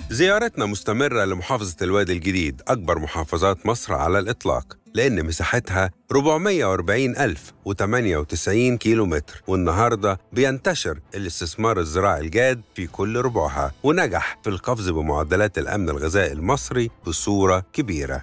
زيارتنا مستمرة لمحافظة الوادي الجديد أكبر محافظات مصر على الإطلاق لأن مساحتها 440,098 كيلو متر والنهاردة بينتشر الاستثمار الزراعي الجاد في كل ربعها ونجح في القفز بمعدلات الأمن الغذائي المصري بصورة كبيرة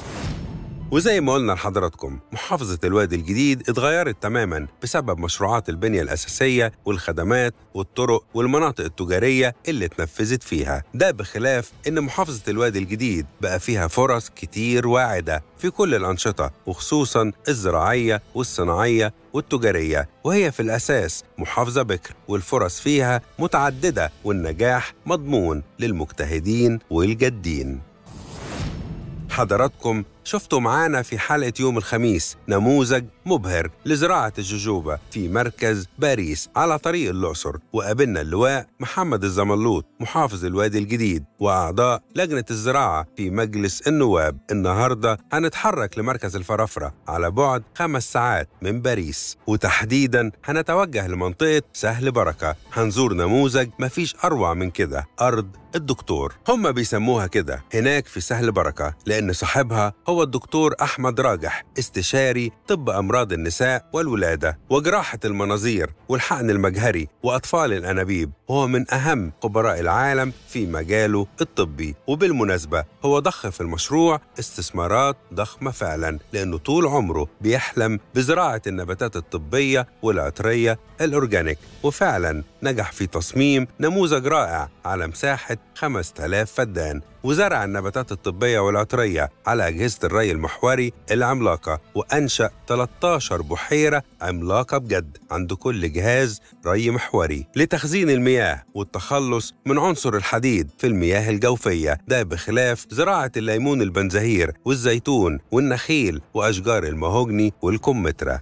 وزي ما قلنا لحضراتكم محافظة الوادي الجديد اتغيرت تماما بسبب مشروعات البنية الأساسية والخدمات والطرق والمناطق التجارية اللي اتنفذت فيها ده بخلاف إن محافظة الوادي الجديد بقى فيها فرص كتير واعدة في كل الأنشطة وخصوصا الزراعية والصناعية والتجارية وهي في الأساس محافظة بكر والفرص فيها متعددة والنجاح مضمون للمجتهدين والجادين حضراتكم شفتوا معانا في حلقة يوم الخميس نموذج مبهر لزراعة الجوجوبا في مركز باريس على طريق الأقصر وقابلنا اللواء محمد الزملوط محافظ الوادي الجديد وأعضاء لجنة الزراعة في مجلس النواب النهاردة هنتحرك لمركز الفرافرة على بعد خمس ساعات من باريس وتحديدا هنتوجه لمنطقة سهل بركة هنزور نموذج مفيش أروع من كده أرض الدكتور هم بيسموها كده هناك في سهل بركة لأن صاحبها هو الدكتور أحمد راجح استشاري طب أمراض النساء والولادة وجراحة المناظير والحقن المجهري وأطفال الأنابيب وهو من أهم خبراء العالم في مجاله الطبي وبالمناسبة هو ضخ في المشروع استثمارات ضخمة فعلا لأنه طول عمره بيحلم بزراعة النباتات الطبية والعطرية الأورجانيك وفعلا نجح في تصميم نموذج رائع على مساحة 5000 فدان وزرع النباتات الطبية والعطرية على أجهزة الري المحوري العملاقة وأنشأ 13 بحيرة عملاقة بجد عند كل جهاز ري محوري لتخزين المياه والتخلص من عنصر الحديد في المياه الجوفية ده بخلاف زراعة الليمون البنزهير والزيتون والنخيل وأشجار المهوجني والكمثرى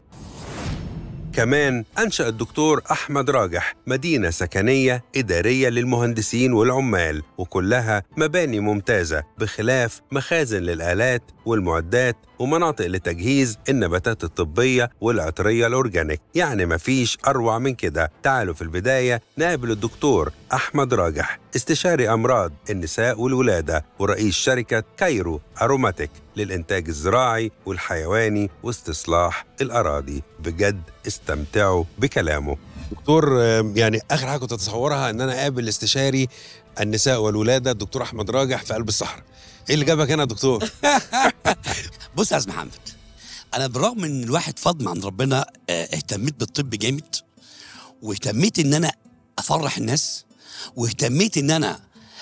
كمان أنشأ الدكتور أحمد راجح مدينة سكنية إدارية للمهندسين والعمال وكلها مباني ممتازة بخلاف مخازن للآلات والمعدات ومناطق لتجهيز النباتات الطبية والعطرية الأورجانيك يعني مفيش أروع من كده تعالوا في البداية نقابل الدكتور أحمد راجح استشاري أمراض النساء والولادة ورئيس شركة كايرو أروماتيك للإنتاج الزراعي والحيواني واستصلاح الأراضي بجد استمتعوا بكلامه دكتور يعني آخر حاجة كنت أتصورها إن أنا أقابل استشاري النساء والولادة الدكتور أحمد راجح في قلب الصحراء ايه اللي جابك هنا يا دكتور؟ بص يا استاذ محمد انا بالرغم ان الواحد فضل عند ربنا اهتميت بالطب جامد واهتميت ان انا افرح الناس واهتميت ان انا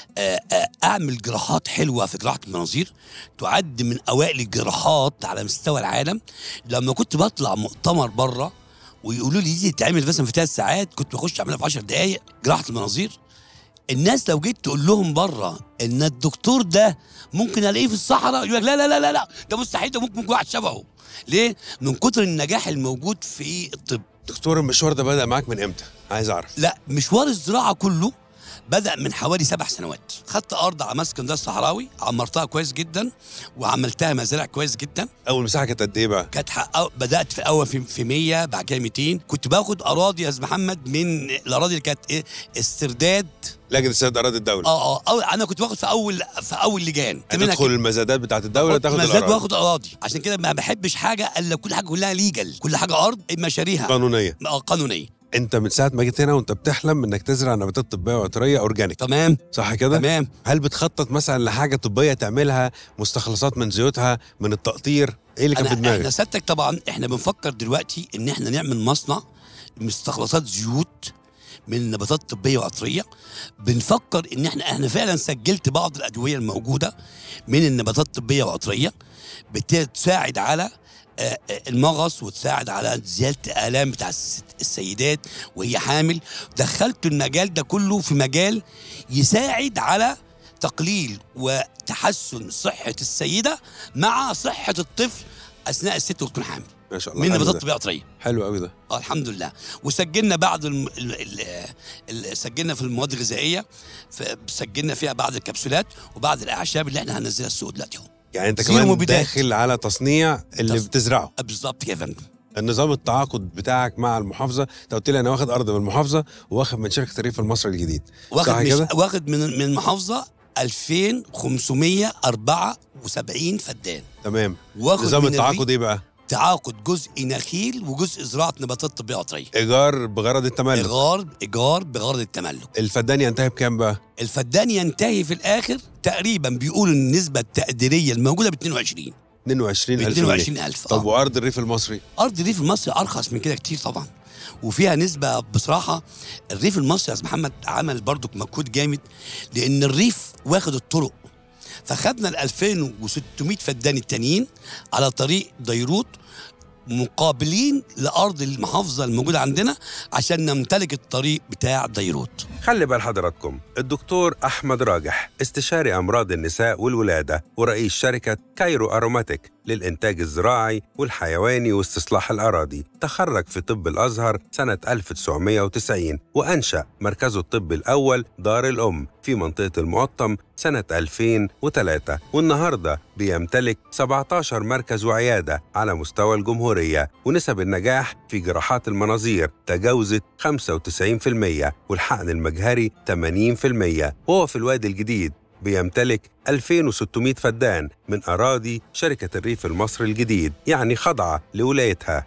اعمل جراحات حلوه في جراحه المناظير تعد من اوائل الجراحات على مستوى العالم لما كنت بطلع مؤتمر بره ويقولوا لي دي تتعمل مثلا في ثلاث ساعات كنت بخش اعملها في 10 دقائق جراحه المناظير الناس لو جيت تقول لهم بره ان الدكتور ده ممكن الاقيه في الصحراء يقول لك لا لا لا لا لا ده مستحيل ده ممكن واحد شبهه ليه؟ من كتر النجاح الموجود في الطب دكتور المشوار ده بدأ معاك من امتى؟ عايز اعرف لا مشوار الزراعه كله بدأ من حوالي سبع سنوات خدت أرض على مسكن ده الصحراوي عمرتها كويس جدا وعملتها مزارع كويس جدا أول مساحة كانت قد إيه بقى؟ كانت حق... بدأت في الأول في, في 100 بعد كده 200 كنت باخد أراضي يا أستاذ محمد من الأراضي اللي كانت إيه استرداد لجنه استرداد اراضي الدوله اه اه انا كنت باخد في اول في اول لجان تدخل المزادات بتاعت الدوله تاخد مزاد واخد اراضي عشان كده ما بحبش حاجه الا كل حاجه كلها ليجل كل حاجه ارض اما شاريها قانونيه اه قانونيه انت من ساعه ما جيت هنا وانت بتحلم انك تزرع نباتات طبيه وعطريه اورجانيك تمام صح كده تمام هل بتخطط مثلا لحاجه طبيه تعملها مستخلصات من زيوتها من التقطير ايه اللي كان في دماغك احنا سيادتك طبعا احنا بنفكر دلوقتي ان احنا نعمل مصنع مستخلصات زيوت من نباتات طبيه وعطريه بنفكر ان احنا احنا فعلا سجلت بعض الادويه الموجوده من النباتات الطبيه والعطريه بتساعد على المغص وتساعد على زياده الالام بتاع السيدات وهي حامل دخلت المجال ده كله في مجال يساعد على تقليل وتحسن صحه السيده مع صحه الطفل اثناء الست وتكون حامل ما شاء الله من نباتات طبيه عطريه حلو قوي ده اه الحمد لله وسجلنا بعض الم... ال... ال... ال... سجلنا في المواد الغذائيه سجلنا فيها بعض الكبسولات وبعض الاعشاب اللي احنا هننزلها السوق دلوقتي اهو يعني انت كمان مبيدات. داخل على تصنيع اللي تص... بتزرعه بالظبط كده يا فندم النظام التعاقد بتاعك مع المحافظه انت قلت لي انا واخد ارض من المحافظه واخد من شركه الريف المصري الجديد واخد مش... واخد من من المحافظه 2574 فدان تمام واخد نظام من التعاقد الريف ايه بقى تعاقد جزء نخيل وجزء زراعه نباتات طبيه عطريه ايجار بغرض التملك ايجار ايجار بغرض التملك الفدان ينتهي بكام بقى الفدان ينتهي في الاخر تقريبا بيقولوا النسبه التقديريه الموجوده ب 22 ب 22000 جنيه 22000 طب آه. وارض الريف المصري ارض الريف المصري ارخص من كده كتير طبعا وفيها نسبه بصراحه الريف المصري يا استاذ محمد عمل برضو مجهود جامد لان الريف واخد الطرق فخدنا ال 2600 فدان التانيين على طريق ديروت مقابلين لارض المحافظه الموجوده عندنا عشان نمتلك الطريق بتاع ديروت خلي بال حضراتكم الدكتور أحمد راجح استشاري أمراض النساء والولادة ورئيس شركة كايرو أروماتيك للإنتاج الزراعي والحيواني واستصلاح الأراضي تخرج في طب الأزهر سنة 1990 وأنشأ مركزه الطبي الأول دار الأم في منطقة المقطم سنة 2003 والنهاردة بيمتلك 17 مركز وعيادة على مستوى الجمهورية ونسب النجاح في جراحات المناظير تجاوزت 95% والحقن المجهري 80% وهو في الوادي الجديد بيمتلك 2600 فدان من أراضي شركة الريف المصري الجديد يعني خاضعة لولايتها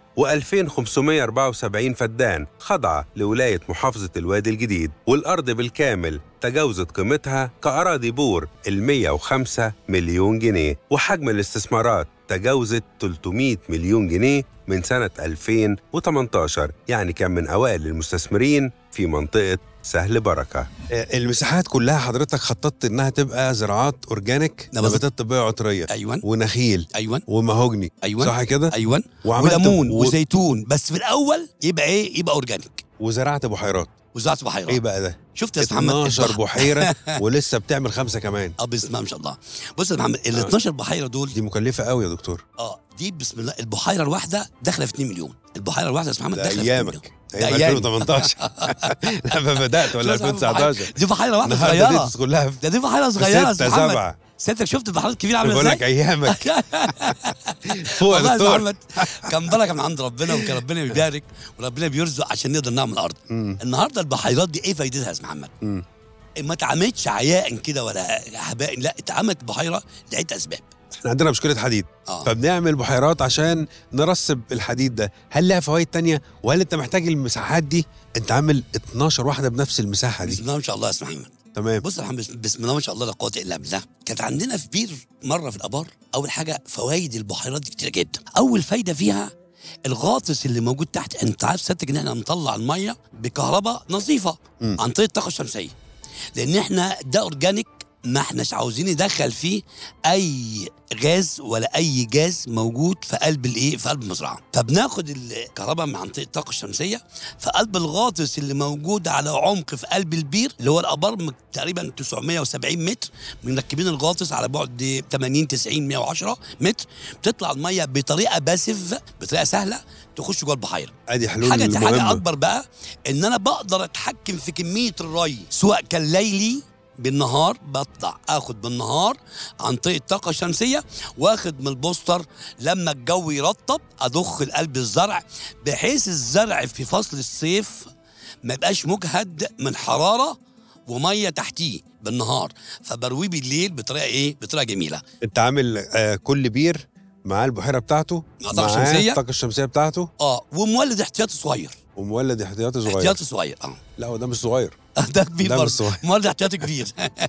و2574 فدان خاضعة لولاية محافظة الوادي الجديد والأرض بالكامل تجاوزت قيمتها كأراضي بور ال 105 مليون جنيه وحجم الاستثمارات تجاوزت 300 مليون جنيه من سنة 2018 يعني كان من أوائل المستثمرين في منطقة سهل بركة المساحات كلها حضرتك خططت إنها تبقى زراعات أورجانيك نباتات- نباتات طبية عطرية ايوه ونخيل ايوه ومهوجني ايوه صح كده؟ ايوه وعملت وليمون و... وزيتون بس في الاول يبقى ايه يبقى اورجانيك وزرعت بحيرات وزراعه بحيرات ايه بقى ده؟ شفت يا استاذ محمد 12 البح- بحيرة ولسه بتعمل خمسة كمان اه بسم الله ما شاء الله بص يا محمد ال آه. 12 بحيره دول دي مكلفة قوي يا دكتور اه دي بسم الله البحيره الواحده داخله في 2 مليون البحيره الواحده يا استاذ محمد ده داخله في 2 مليون أيامك ده أيام أيامي. 2018 لما بدأت ولا شوف يا محمد، 2019 دي بحيره واحده النهارده صغيره دي كلها في ده دي بحيره صغيره يا ستة استاذ محمد سبعة سيادتك شفت البحيرات الكبيره عامله بقول لك ازاي؟ أيامك فوق والله يا يا دكتور محمد كان بركه من عند ربنا وكان ربنا بيبارك وربنا بيرزق عشان نقدر نعمل ارض مم. النهارده البحيرات دي ايه فايدتها يا استاذ محمد؟ مم. ما اتعملتش عياء كده ولا هباء لا اتعملت بحيره لعده اسباب احنا عندنا مشكلة حديد اه فبنعمل بحيرات عشان نرسب الحديد ده هل لها فوائد تانية وهل انت محتاج المساحات دي انت عامل 12 واحدة بنفس المساحة بسم دي الله ما شاء الله يا استاذ محمد تمام بص يا محمد بسم الله ما شاء الله لا قوه الا بالله كانت عندنا في بير مره في الابار اول حاجه فوائد البحيرات دي كتير جدا اول فايده فيها الغاطس اللي موجود تحت انت عارف سيادتك ان احنا نطلع الميه بكهرباء نظيفه مم. عن طريق الطاقه الشمسيه لان احنا ده اورجانيك ما احناش عاوزين ندخل فيه اي غاز ولا اي جاز موجود في قلب الايه في قلب المزرعه فبناخد الكهرباء من عن طريق الطاقه الشمسيه في قلب الغاطس اللي موجود على عمق في قلب البير اللي هو الابار م- تقريبا 970 متر مركبين الغاطس على بعد 80 90 110 متر بتطلع الميه بطريقه باسف بطريقه سهله تخش جوه البحيره ادي حلول حاجه حاجه مهمة اكبر بقى ان انا بقدر اتحكم في كميه الري سواء كان ليلي بالنهار بطلع اخد بالنهار عن طريق الطاقه الشمسيه واخد من البوستر لما الجو يرطب اضخ لقلب الزرع بحيث الزرع في فصل الصيف ما يبقاش مجهد من حراره وميه تحتيه بالنهار فبرويه بالليل بطريقه ايه بطريقه جميله انت عامل آه كل بير معاه البحيرة بتاعته مع طاقة معاه شمسية. الطاقة الشمسية بتاعته اه ومولد احتياطي صغير ومولد احتياطي صغير احتياطي صغير اه لا هو ده مش صغير ده كبير ده مش برضه صغير مولد احتياطي كبير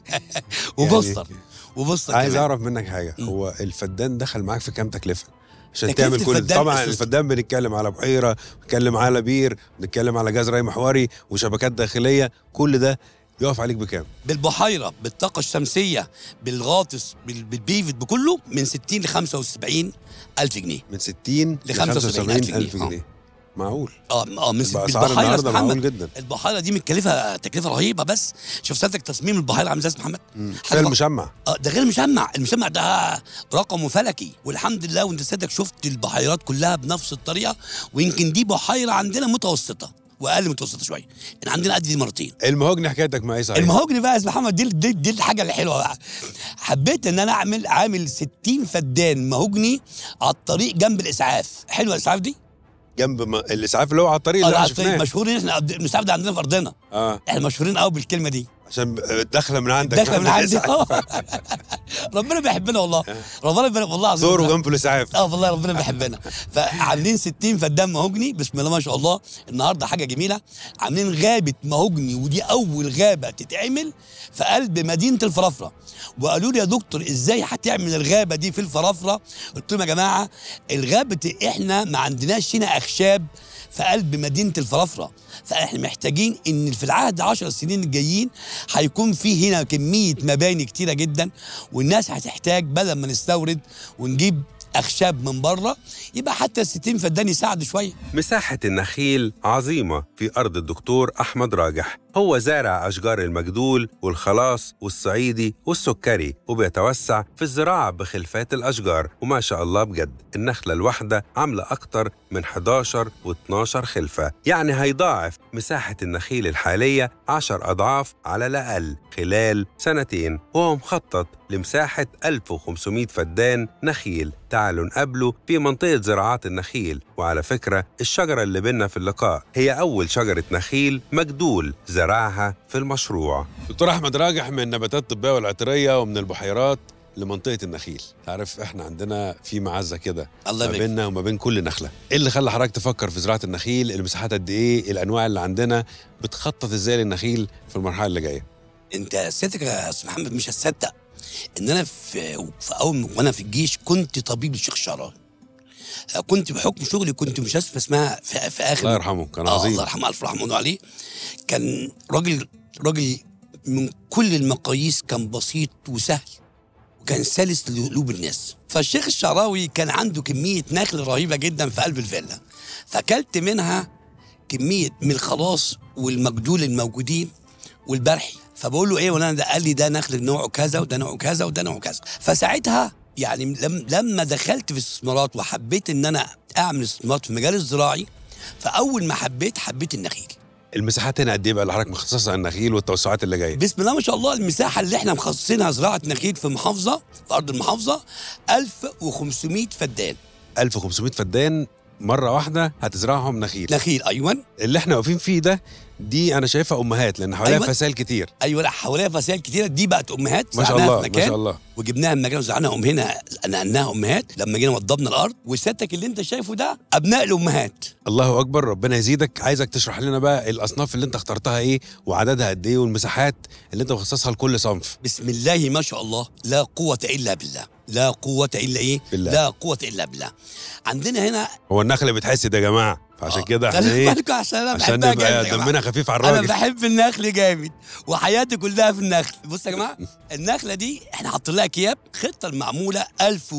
وبوستر وبوستر عايز كمان. اعرف منك حاجة مم. هو الفدان دخل معاك في كام تكلفة عشان تكلفة تعمل كل ده الفدان طبعا أساس- الفدان بنتكلم على بحيرة بنتكلم على بير بنتكلم على جهاز ري محوري وشبكات داخلية كل ده يقف عليك بكام بالبحيره بالطاقه الشمسيه بالغاطس بال- بالبيفت بكله من 60 ل 75 الف جنيه من 60 ل 75 75 ألف الف جنيه. جنيه معقول اه اه من ست- بأسعار بالبحيره يا النهارده أستاذ معقول محمد جدا البحيره دي متكلفه تكلفه رهيبه بس شوف سيادتك تصميم البحيره عامل ازاي يا أستاذ محمد مم. حاجة كفايه المشمع اه ده غير المشمع المشمع ده رقمه فلكي والحمد لله وانت سيادتك شفت البحيرات كلها بنفس الطريقه ويمكن دي بحيره عندنا متوسطه واقل متوسطه شويه احنا عندنا قد دي مرتين المهوجني حكايتك معايا صحيح المهوجني بقى يا استاذ محمد دي, دي دي الحاجه الحلوه بقى حبيت ان انا اعمل عامل 60 فدان مهوجني على الطريق جنب الاسعاف حلوه الاسعاف دي جنب ما... الاسعاف اللي هو على الطريق اه اللي على احنا الطريق شفناه مشهورين احنا الاسعاف ده عندنا في ارضنا اه احنا مشهورين قوي بالكلمه دي عشان داخله من عندك داخله من عندي إسعاف. آه. ربنا بيحبنا والله ربنا بيحبنا والله العظيم زوروا جنب الاسعاف اه والله ربنا بيحبنا فعاملين 60 فدان مهوجني بسم الله ما شاء الله النهارده حاجه جميله عاملين غابه مهوجني ودي اول غابه تتعمل في قلب مدينه الفرافره وقالوا لي يا دكتور ازاي هتعمل الغابه دي في الفرافره قلت لهم يا جماعه الغابه دي احنا ما عندناش هنا اخشاب في قلب مدينه الفرافره فاحنا محتاجين ان في العهد 10 سنين الجايين هيكون في هنا كميه مباني كتيره جدا والناس هتحتاج بدل ما نستورد ونجيب اخشاب من بره يبقى حتى ال 60 فدان يساعدوا شويه مساحة النخيل عظيمة في أرض الدكتور أحمد راجح هو زارع أشجار المجدول والخلاص والصعيدي والسكري وبيتوسع في الزراعة بخلفات الأشجار وما شاء الله بجد النخلة الواحدة عاملة أكتر من 11 و12 خلفة يعني هيضاعف مساحة النخيل الحالية 10 أضعاف على الأقل خلال سنتين وهو مخطط لمساحة 1500 فدان نخيل تعالوا نقابله في منطقة زراعات النخيل وعلى فكرة الشجرة اللي بينا في اللقاء هي أول شجرة نخيل مجدول زرعها في المشروع دكتور أحمد راجح من النباتات الطبية والعطرية ومن البحيرات لمنطقة النخيل تعرف احنا عندنا في معزة كده الله ما يبارك بيننا وما بين كل نخلة ايه اللي خلى حضرتك تفكر في زراعة النخيل المساحات قد ايه الأنواع اللي عندنا بتخطط ازاي للنخيل في المرحلة اللي جاية انت سيادتك يا استاذ محمد مش هتصدق ان انا في, في اول وانا في الجيش كنت طبيب الشيخ شعراوي كنت بحكم شغلي كنت مستشفى اسمها في, في اخر الله يرحمه كان آه عظيم الله يرحمه الف رحمه الله عليه كان راجل راجل من كل المقاييس كان بسيط وسهل وكان سلس لقلوب الناس فالشيخ الشعراوي كان عنده كميه نخل رهيبه جدا في قلب الفيلا فاكلت منها كميه من الخلاص والمجدول الموجودين والبرحي فبقول له ايه وانا ده قال لي ده نخل نوعه كذا وده نوعه كذا وده نوعه كذا فساعتها يعني لم لما دخلت في الاستثمارات وحبيت ان انا اعمل استثمارات في المجال الزراعي فاول ما حبيت حبيت النخيل المساحات هنا قد ايه بقى اللي حضرتك مخصصة على النخيل والتوسعات اللي جاية بسم الله ما شاء الله المساحه اللي احنا مخصصينها زراعه نخيل في محافظه في ارض المحافظه 1500 فدان 1500 فدان مرة واحدة هتزرعهم نخيل نخيل ايوه اللي احنا واقفين فيه ده دي انا شايفها امهات لان حواليها أيوة. فسائل كتير ايوه لا حواليها فسائل كتيره دي بقت امهات ما شاء زرعناها الله في ما مكان شاء الله وجبناها من مكان وزرعناها ام هنا نقلناها امهات لما جينا وضبنا الارض وسيادتك اللي انت شايفه ده ابناء الامهات الله اكبر ربنا يزيدك عايزك تشرح لنا بقى الاصناف اللي انت اخترتها ايه وعددها قد ايه والمساحات اللي انت مخصصها لكل صنف بسم الله ما شاء الله لا قوه الا بالله لا قوه الا ايه بالله. لا قوه الا بالله عندنا هنا هو النخل بيتحسد يا جماعه فعشان آه، كده احنا خلي ايه بالكوا عشان انا عشان بحبها نبقى جامد يا جماعة. دمنا خفيف على انا الراجل بحب النخل جامد وحياتي كلها في النخل بص يا جماعه النخله دي احنا حاطين لها كياب خطه المعموله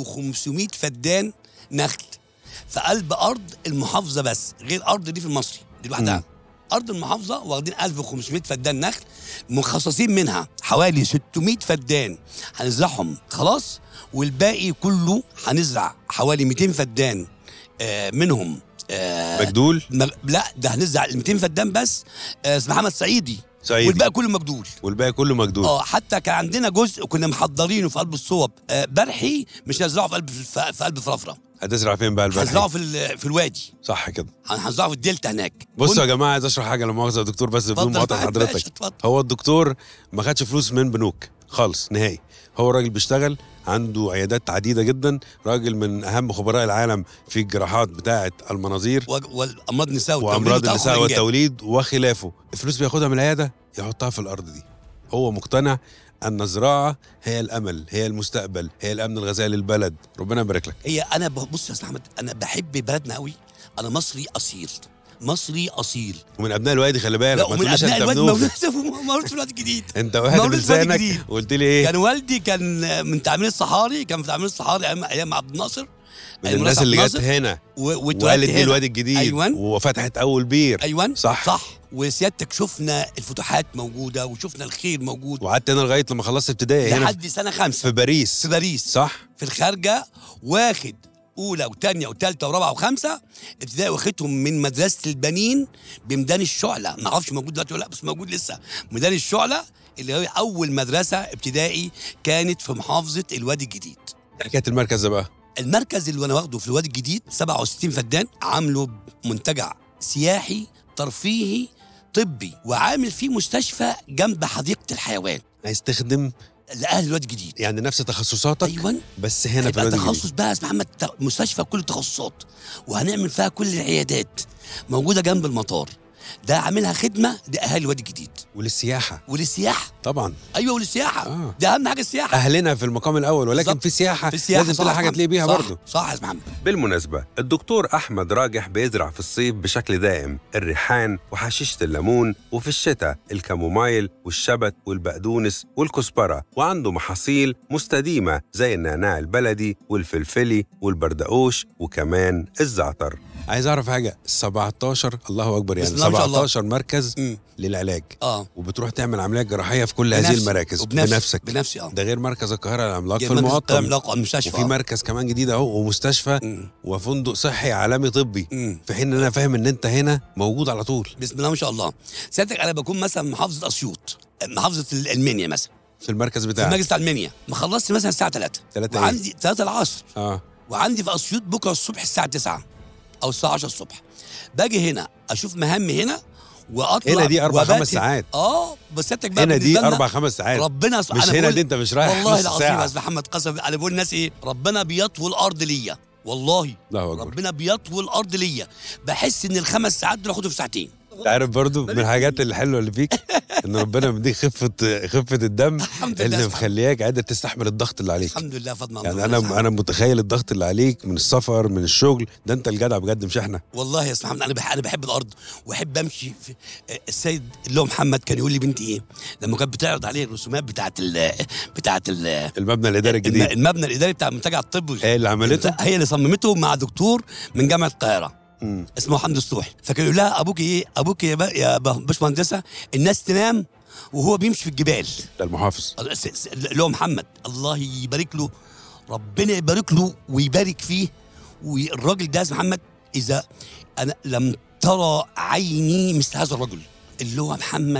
1500 فدان نخل في قلب ارض المحافظه بس غير ارض دي في المصري دي لوحدها مم. ارض المحافظه واخدين 1500 فدان نخل مخصصين منها حوالي 600 فدان هنزرعهم خلاص والباقي كله هنزرع حوالي 200 فدان آه منهم آه مجدول مج... لا ده هنزرع ال 200 فدان بس آه اسمه محمد صعيدي صعيدي والباقي كله مجدول والباقي كله مجدول اه حتى كان عندنا جزء كنا محضرينه في قلب الصوب آه برحي مش هنزرعه في قلب في في قلب فرافره هتزرع فين بقى هنزرعه البلح في ال- في الوادي صح كده هن- هنزرعه في الدلتا هناك بصوا يا جماعه عايز اشرح حاجه لما مؤاخذه يا دكتور بس بدون اتفضل مقاطعه معاك باشا، حضرتك اتفضل هو الدكتور ما خدش فلوس من بنوك خالص نهائي هو راجل بيشتغل عنده عيادات عديده جدا راجل من اهم خبراء العالم في الجراحات بتاعه المناظير و- والامراض النساء والتوليد وامراض وتأخر النساء الإنجاب. والتوليد وخلافه الفلوس بياخدها من العياده يحطها في الارض دي هو مقتنع ان الزراعه هي الامل هي المستقبل هي الامن الغذائي للبلد ربنا يبارك لك هي انا ب- بص يا استاذ احمد انا بحب بلدنا قوي انا مصري اصيل مصري اصيل ومن ابناء الوادي خلي بالك لا ما ومن تقوليش ابناء انت الواد منوف مولود مولود في الواد الجديد انت واحد مولود في الواد بلسانك الجديد. وقلت لي ايه كان والدي كان من تعمير الصحاري كان في تعمير الصحاري ايام ايام عبد الناصر من أيام الناس رئيس اللي عبد جت الناصر. هنا و- واتولدت وقالت دي هنا. الوادي الجديد أيوان. وفتحت اول بير ايوه صح. صح وسيادتك شفنا الفتوحات موجوده وشفنا الخير موجود وقعدت هنا لغايه لما خلصت ابتدائي هنا لحد سنه خمسه في باريس في باريس صح في الخارجه واخد اولى وثانيه وثالثه ورابعه وخمسه ابتدائي واخدهم من مدرسه البنين بميدان الشعله ما اعرفش موجود دلوقتي ولا لا بس موجود لسه ميدان الشعله اللي هي اول مدرسه ابتدائي كانت في محافظه الوادي الجديد حكايه المركز ده بقى المركز اللي انا واخده في الوادي الجديد 67 فدان عامله منتجع سياحي ترفيهي طبي وعامل فيه مستشفى جنب حديقه الحيوان عايز تخدم لاهل الواد الجديد يعني نفس تخصصاتك ايوه بس هنا في هيبقى الوادي تخصص الجديد بقى يا أستاذ محمد ت- مستشفى كل التخصصات وهنعمل فيها كل العيادات موجوده جنب المطار ده عاملها خدمه لاهالي الوادي الجديد وللسياحه وللسياحه طبعا ايوه وللسياحه آه. ده اهم حاجه السياحه اهلنا في المقام الاول ولكن بالظبط. في سياحه في السياحه لازم صح تلاقي يا حاجه محمد. تلاقي بيها صح. برضه صح يا أستاذ محمد بالمناسبة الدكتور أحمد راجح بيزرع في الصيف بشكل دائم الريحان وحشيشة الليمون وفي الشتاء الكامومايل والشبت والبقدونس والكزبرة وعنده محاصيل مستديمة زي النعناع البلدي والفلفلي والبردقوش وكمان الزعتر عايز أعرف حاجة 17 الله أكبر يعني بسم الله ما شاء الله. 17 مركز امم للعلاج اه وبتروح تعمل عمليات جراحية في كل هذه بنفسي. المراكز وبنفسي. بنفسك بنفسي اه ده غير مركز القاهرة العملاق في مركز القاهرة المقطم العملاق، المستشفى وفي آه. مركز كمان جديد اهو ومستشفى مم. وفندق صحي عالمي طبي مم. في حين ان انا فاهم ان انت هنا موجود على طول بسم الله ما شاء الله سيادتك انا بكون مثلا محافظه اسيوط محافظه المنيا مثلا في المركز في بتاعك المجلس بتاع المنيا ما خلصت مثلا الساعه 3 تلاتة إيه؟ وعندي 3 العصر اه وعندي في اسيوط بكره الصبح الساعه 9 او الساعه 10 الصبح باجي هنا اشوف مهمي هنا واطلع هنا دي اربع وبات خمس ساعات اه بس سيادتك بقى هنا دي بالنسبة لنا اربع خمس ساعات ربنا سبحانه مش هنا دي انت مش رايح والله نص العظيم يا ساعه استاذ محمد قسم انا بقول الناس ايه ربنا بيطوي الارض ليا والله الله اكبر ربنا بيطوي الارض ليا بحس ان الخمس ساعات دول اخدهم في ساعتين انت عارف برضو من الحاجات الحلوه اللي فيك ان ربنا مديك خفه خفه الدم الحمد لله اللي سبحانه. مخلياك قادر تستحمل الضغط اللي عليك الحمد لله فضل يعني انا انا متخيل الضغط اللي عليك من السفر من الشغل ده انت الجدع بجد مش احنا والله يا استاذ محمد انا بحب انا بحب الارض واحب امشي في السيد اللي هو محمد كان يقول لي بنتي ايه لما كانت بتعرض عليه الرسومات بتاعت ال بتاعت ال المبنى الاداري الم- الجديد المبنى الاداري بتاع المنتجع الطبي هي اللي عملته هي اللي صممته مع دكتور من جامعه القاهره مم. اسمه حمد السوحي فكان يقول لها ابوك ايه ابوك يا, با- يا با- باشمهندسه الناس تنام وهو بيمشي في الجبال ده المحافظ س- س- اللي هو محمد الله يبارك له ربنا يبارك له ويبارك فيه والراجل ده يا أستاذ محمد اذا انا لم ترى عيني مثل هذا الرجل اللي هو محمد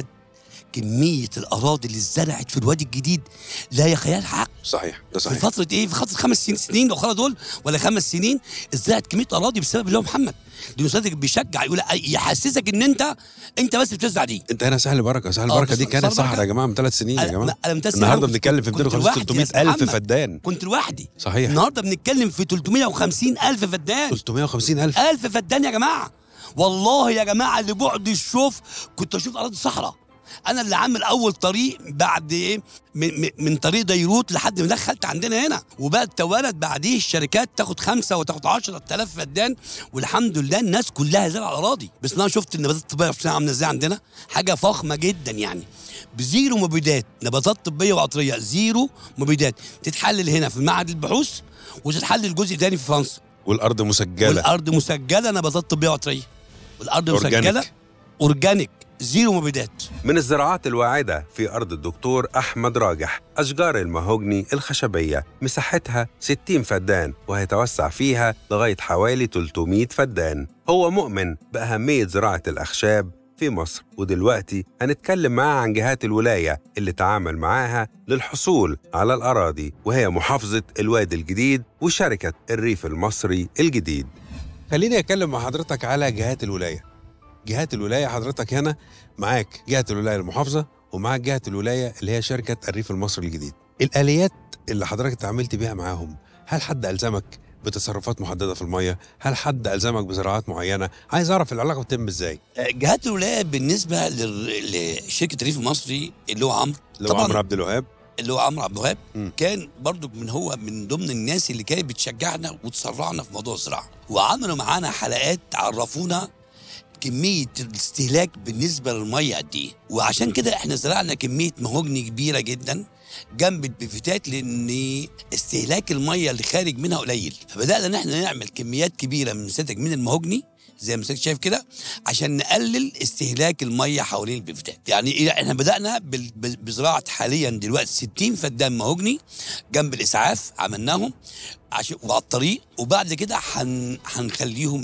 كمية الأراضي اللي اتزرعت في الوادي الجديد لا يخيلها عقل صحيح ده في صحيح فترة إيه؟ في فترة خمس سنين سنين لو خلص دول ولا خمس سنين اتزرعت كمية أراضي بسبب اللي هو محمد دي صدق بيشجع يقول يحسسك إن أنت أنت بس بتزرع دي انت هنا سهل بركه سهل آه، بركه دي بس- كانت سهل صحراء بركة. يا جماعه من ثلاث سنين يا أنا- جماعه أنا متأسف النهارده أوي. بنتكلم في كنت 250 لوحدي يا 300 أستاذ الف محمد. فدان كنت لوحدي صحيح النهارده بنتكلم في 350 ألف فدان 350 الف ألف فدان يا جماعة والله يا جماعة لبعد الشوف كنت أشوف أراضي صحراء أنا اللي عامل أول طريق بعد إيه من, من- من طريق ديروت لحد ما دخلت عندنا هنا وبقى توالت بعديه الشركات تاخد خمسة وتاخد 10000 فدان والحمد لله الناس كلها زرع الأراضي بس أنا شفت النباتات الطبية في عاملة إزاي عندنا حاجة فخمة جدا يعني بزيرو مبيدات نباتات طبية وعطرية زيرو مبيدات تتحلل هنا في معهد البحوث وتتحلل جزء تاني في فرنسا والارض مسجله والارض مسجله نباتات طبيه وعطريه والارض أورجانيك. مسجله اورجانيك زيرو مبيدات من الزراعات الواعدة في أرض الدكتور أحمد راجح أشجار المهوجني الخشبية مساحتها 60 فدان وهيتوسع فيها لغاية حوالي 300 فدان هو مؤمن بأهمية زراعة الأخشاب في مصر ودلوقتي هنتكلم معاه عن جهات الولاية اللي تعامل معاها للحصول على الأراضي وهي محافظة الوادي الجديد وشركة الريف المصري الجديد خليني أتكلم مع حضرتك على جهات الولاية جهات الولايه حضرتك هنا معاك جهه الولايه المحافظه ومعاك جهه الولايه اللي هي شركه الريف المصري الجديد الاليات اللي حضرتك اتعاملت بيها معاهم هل حد الزمك بتصرفات محدده في الميه هل حد الزمك بزراعات معينه عايز اعرف العلاقه بتتم ازاي جهات الولايه بالنسبه لل- لشركه الريف المصري اللي هو عمرو اللي هو طبعاً. عمرو عبد الوهاب اللي هو عمرو عبد الوهاب مم. كان برضو من هو من ضمن الناس اللي كانت بتشجعنا وتسرعنا في موضوع الزراعه وعملوا معانا حلقات عرفونا كمية الاستهلاك بالنسبة للمية قد إيه وعشان كده إحنا زرعنا كمية مهوجني كبيرة جدا جنب البيفتات لأن استهلاك المية اللي خارج منها قليل فبدأنا إن إحنا نعمل كميات كبيرة من سيادتك من المهوجني زي ما سيادتك شايف كده عشان نقلل استهلاك المية حوالين البيفتات يعني إيه إحنا بدأنا بال- ب- بزراعة حاليا دلوقتي 60 فدان مهوجني جنب الإسعاف عملناهم عشان وعلى الطريق وبعد كده هن- هنخليهم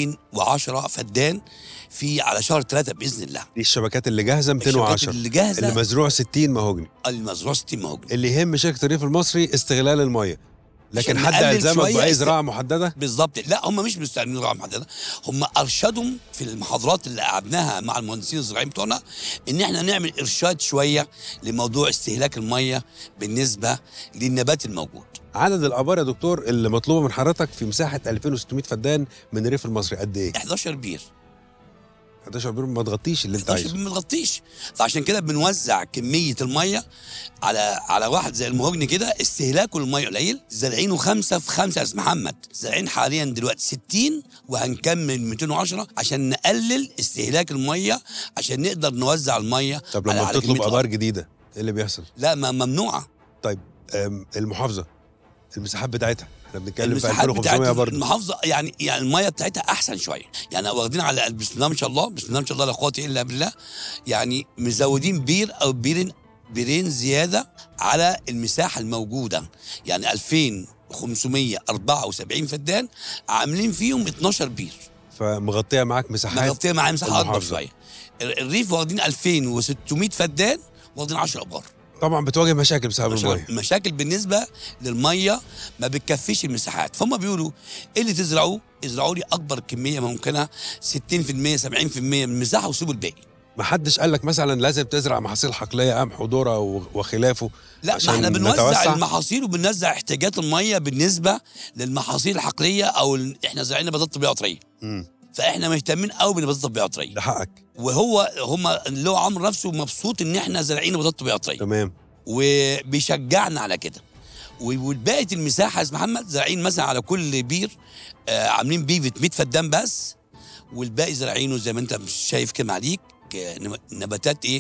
210 فدان في على شهر ثلاثة بإذن الله دي الشبكات اللي جاهزه الشبكات 210 اللي جاهزة اللي مزروع 60 مهوجني المزروع 60 مهوجني اللي يهم شركه الريف المصري استغلال الميه لكن عشان حد نقلل الزمك شوية باي است- زراعه محدده بالظبط لا هم مش مستعملين زراعه محدده هم ارشدهم في المحاضرات اللي قعدناها مع المهندسين الزراعيين بتوعنا ان احنا نعمل ارشاد شويه لموضوع استهلاك الميه بالنسبه للنبات الموجود عدد الابار يا دكتور اللي مطلوبه من حضرتك في مساحه 2600 فدان من الريف المصري قد ايه 11 بير 11 بير ما تغطيش اللي انت 11 عايزه بير ما تغطيش فعشان كده بنوزع كميه الميه على على واحد زي المهجن كده استهلاكه للميه قليل زارعينه خمسه في خمسه يا استاذ محمد زارعين حاليا دلوقتي 60 وهنكمل 210 عشان نقلل استهلاك الميه عشان نقدر نوزع الميه طب على- لما على بتطلب كمية ابار الأرض. جديده ايه اللي بيحصل لا ما ممنوعه طيب أم، المحافظه المساحات بتاعتها احنا بنتكلم في المساحات 2500 بتاعت برضه المحافظه يعني يعني الميه بتاعتها احسن شويه يعني واخدين على بسم الله ما شاء الله بسم الله ما شاء الله لا قوه الا بالله يعني مزودين بير او بيرين بيرين زياده على المساحه الموجوده يعني 2574 فدان عاملين فيهم 12 بير فمغطيه معاك مساحات مغطيه معايا مساحه اكبر المحافظة. شويه ال- الريف واخدين 2600 فدان واخدين 10 ابار طبعا بتواجه مشاكل بسبب مشاكل, الميه مشاكل بالنسبه للميه ما بتكفيش المساحات فهم بيقولوا ايه اللي تزرعوه ازرعوا لي اكبر كميه ممكنه 60% 70% من المساحه وسيبوا الباقي ما حدش قال لك مثلا لازم تزرع محاصيل حقليه قمح وذره و- وخلافه لا ما عشان احنا بنوزع نتوسع؟ المحاصيل وبنوزع احتياجات الميه بالنسبه للمحاصيل الحقليه او ال- احنا زارعين نباتات طبيعيه عطريه مم. فاحنا مهتمين قوي بالنباتات الطبيعيه العطريه ده حقك وهو هم اللي هو عمرو نفسه مبسوط ان احنا زارعين نباتات طبيعيه عطريه تمام وبيشجعنا على كده وبقيه المساحه يا استاذ محمد زارعين مثلا على كل بير آه عاملين بيفة 100 فدان بس والباقي زارعينه زي ما انت مش شايف كده عليك آه، نب- نباتات ايه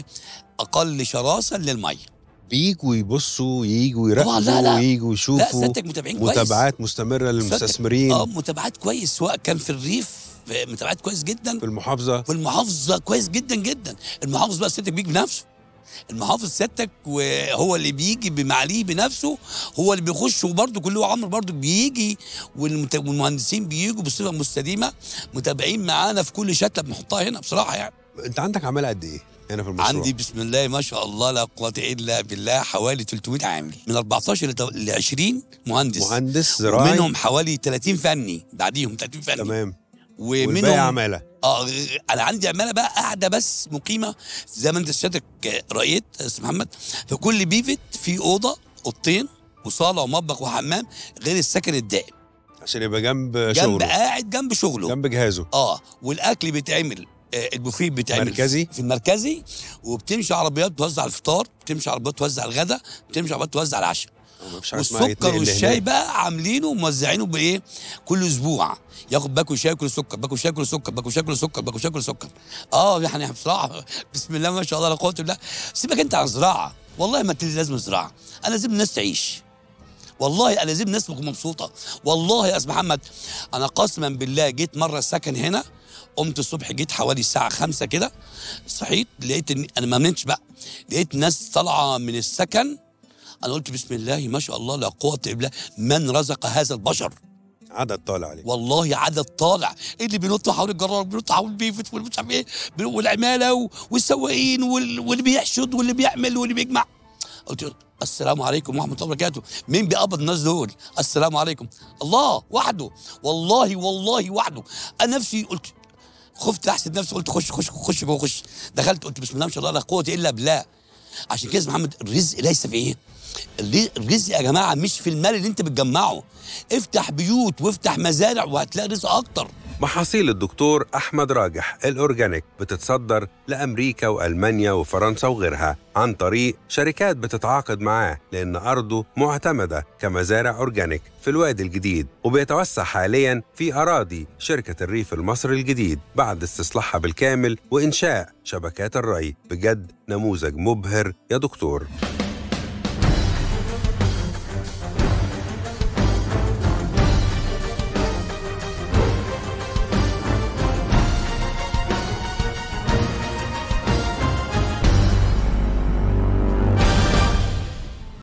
اقل شراسه للميه بيجوا يبصوا يجوا طبعاً، لا، يراقبوا لا. يجوا لا يشوفوا سيادتك متابعين كويس متابعات مستمره للمستثمرين اه متابعات كويس سواء كان في الريف آه، متابعات كويس جدا في المحافظه في المحافظه كويس جدا جدا المحافظ بقى سيادتك بيجي بنفسه المحافظ سيادتك وهو اللي بيجي بمعاليه بنفسه هو اللي بيخش وبرده كله عمرو برده بيجي والمت- والمهندسين بيجوا بصفه مستديمه متابعين معانا في كل شتله بنحطها هنا بصراحه يعني انت عندك عماله قد ايه هنا في المشروع عندي بسم الله ما شاء الله لا قوه الا بالله حوالي 300 عامل من 14 ل 20 مهندس مهندس زراعي ومنهم حوالي 30 فني بعديهم 30 فني تمام والباقي ومنهم عماله اه انا عندي عماله بقى قاعده بس مقيمه زي ما انت سيادتك رايت يا استاذ محمد في كل بيفت في اوضه اوضتين وصاله ومطبخ وحمام غير السكن الدائم عشان يبقى جنب جنب شغله قاعد جنب شغله جنب جهازه اه والاكل بيتعمل آه، البوفيه بيتعمل مركزي؟ في المركزي وبتمشي عربيات توزع الفطار بتمشي عربيات توزع الغداء بتمشي عربيات توزع العشاء ما فيش حاجه اسمها والسكر يتنقل والشاي لهناك. بقى عاملينه وموزعينه بايه كل اسبوع ياخد باكو شاي كل سكر باكو شاي كل سكر باكو شاي كل سكر باكو شاي كل سكر اه يعني بصراحه بسم الله ما شاء الله لا قوه الا بالله سيبك انت عن زراعه والله ما انت لازم زراعه انا لازم الناس تعيش والله انا لازم الناس تكون مبسوطه والله يا استاذ محمد انا قسما بالله جيت مره السكن هنا قمت الصبح جيت حوالي الساعه خمسة كده صحيت لقيت إن انا ما نمتش بقى لقيت ناس طالعه من السكن انا قلت بسم الله ما شاء الله لا قوه الا بالله من رزق هذا البشر عدد طالع عليه والله عدد طالع اللي بينط حول الجرار بينط حول البيفت واللي مش عارف ايه والعماله و- والسواقين وال- واللي بيحشد واللي بيعمل واللي بيجمع قلت له السلام عليكم ورحمه الله وبركاته مين بيقبض الناس دول السلام عليكم الله وحده والله والله وحده انا نفسي قلت خفت احسد نفسي قلت خش خش خش جوه خش دخلت قلت بسم الله ما شاء الله لا قوه الا بالله عشان كده يا أستاذ محمد الرزق ليس في ايه الري- الرزق يا جماعه مش في المال اللي انت بتجمعه افتح بيوت وافتح مزارع وهتلاقي رزق اكتر محاصيل الدكتور أحمد راجح الأورجانيك بتتصدر لأمريكا وألمانيا وفرنسا وغيرها عن طريق شركات بتتعاقد معاه لأن أرضه معتمدة كمزارع أورجانيك في الوادي الجديد وبيتوسع حاليا في أراضي شركة الريف المصري الجديد بعد استصلاحها بالكامل وإنشاء شبكات الري بجد نموذج مبهر يا دكتور